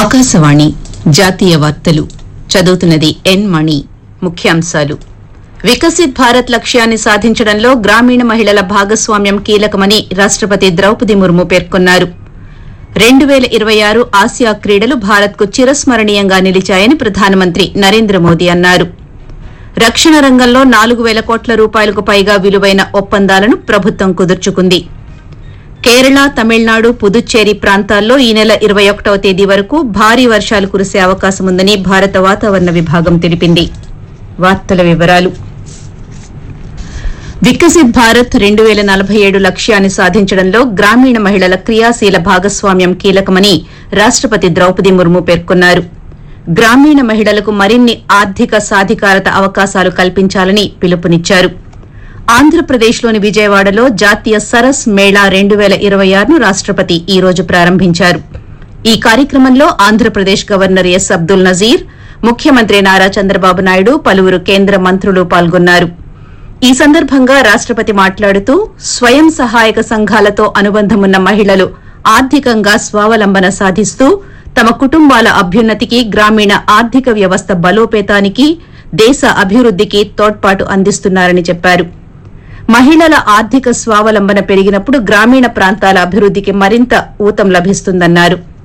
ఆకాశవాణి జాతీయ వార్తలు చదువుతున్నది ఎన్ మణి ముఖ్యాంశాలు వికసిత్ భారత్ లక్ష్యాన్ని సాధించడంలో గ్రామీణ మహిళల భాగస్వామ్యం కీలకమని రాష్టపతి ద్రౌపది ముర్ము పేర్కొన్నారు రెండు పేల ఇరవై ఆరు ఆసియా క్రీడలు భారత్కు చిరస్మరణీయంగా నిలిచాయని ప్రధానమంత్రి నరేంద్ర మోదీ అన్నారు రక్షణ రంగంలో నాలుగు వేల కోట్ల రూపాయలకు పైగా విలువైన ఒప్పందాలను ప్రభుత్వం కుదుర్చుకుంది కేరళ తమిళనాడు పుదుచ్చేరి ప్రాంతాల్లో ఈ నెల ఇరవై ఒకటవ తేదీ వరకు భారీ వర్షాలు కురిసే అవకాశముందని భారత వాతావరణ విభాగం తెలిపింది వార్తల వివరాలు వికసిత్ భారత్ రెండు వేల నలభై ఏడు లక్ష్యాన్ని సాధించడంలో గ్రామీణ మహిళల క్రియాశీల భాగస్వామ్యం కీలకమని రాష్టపతి ద్రౌపది ముర్ము పేర్కొన్నారు గ్రామీణ మహిళలకు మరిన్ని ఆర్థిక సాధికారత అవకాశాలు కల్పించాలని పిలుపునిచ్చారు ఆంధ్రప్రదేశ్లోని విజయవాడలో జాతీయ సరస్ మేళా రెండు వేల ఇరవై ఆరును రాష్టపతి ఈ రోజు ప్రారంభించారు ఈ కార్యక్రమంలో ఆంధ్రప్రదేశ్ గవర్నర్ ఎస్ అబ్దుల్ నజీర్ ముఖ్యమంత్రి నారా చంద్రబాబు నాయుడు పలువురు కేంద్ర మంత్రులు పాల్గొన్నారు ఈ సందర్భంగా రాష్టపతి మాట్లాడుతూ స్వయం సహాయక సంఘాలతో అనుబంధమున్న మహిళలు ఆర్థికంగా స్వావలంబన సాధిస్తూ తమ కుటుంబాల అభ్యున్నతికి గ్రామీణ ఆర్థిక వ్యవస్థ బలోపేతానికి దేశ అభివృద్దికి తోడ్పాటు అందిస్తున్నారని చెప్పారు మహిళల ఆర్థిక స్వావలంబన పెరిగినప్పుడు గ్రామీణ ప్రాంతాల అభివృద్దికి మరింత ఊతం లభిస్తుందన్నారు